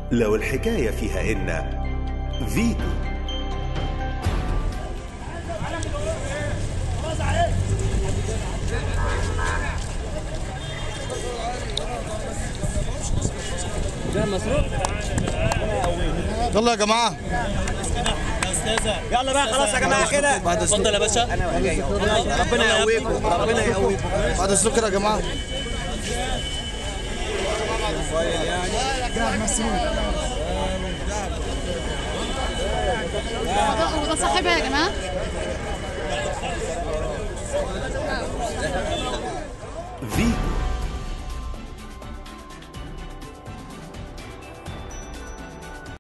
لو الحكاية فيها إن فيتو يلا يا جماعه يلا بقى خلاص يا جماعه كده بعد اتفضل يا باشا ربنا يقويكم ربنا يقويكم بعد السكر يا جماعه هو ده صاحبها يا جماعه فيتو